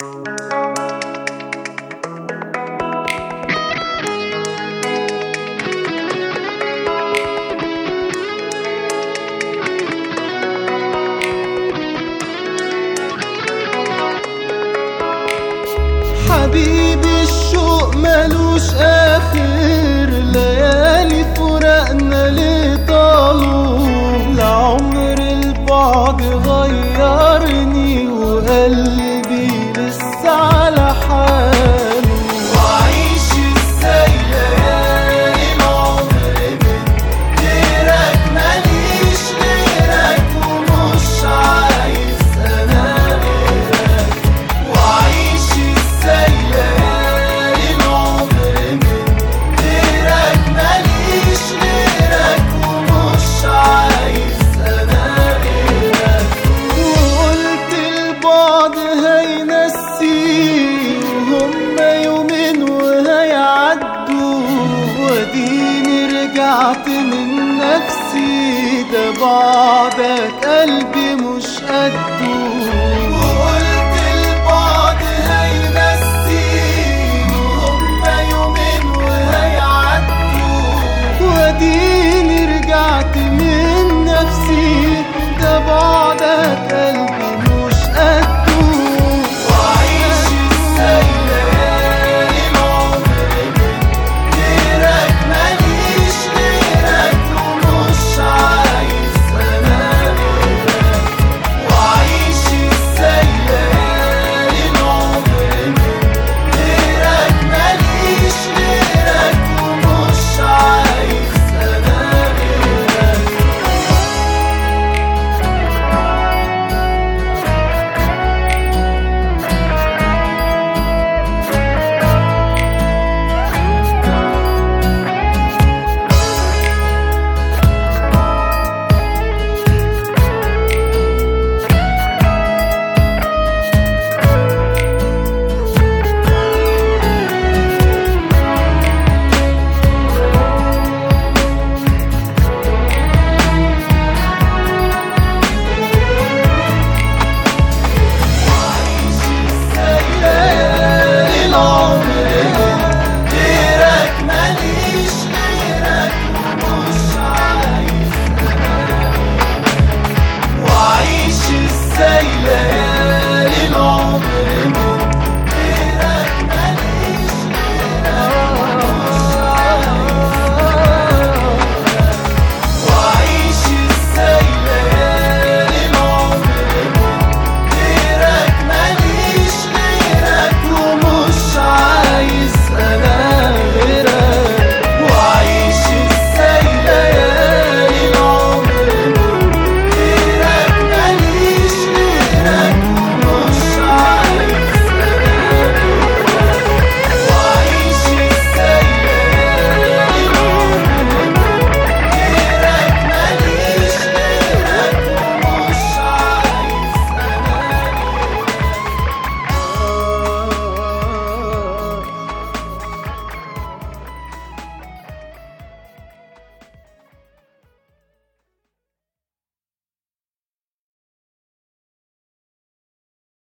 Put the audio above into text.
حبيبي الشوق ملوش آخر ليالي فراقنا ليه طالوا لعمر البعد غيرني وقلبي لسه على حاله وعيش ازاي ليالي العمر من غيرك ماليش غيرك ومش عايز انا غيرك وعيش ازاي ليالي العمر من غيرك ماليش غيرك ومش عايز انا غيرك وقلت البعد هينسي وهم يومين وهيعدوا وديني رجعت من نفسي ده بعدك قلبي مش قده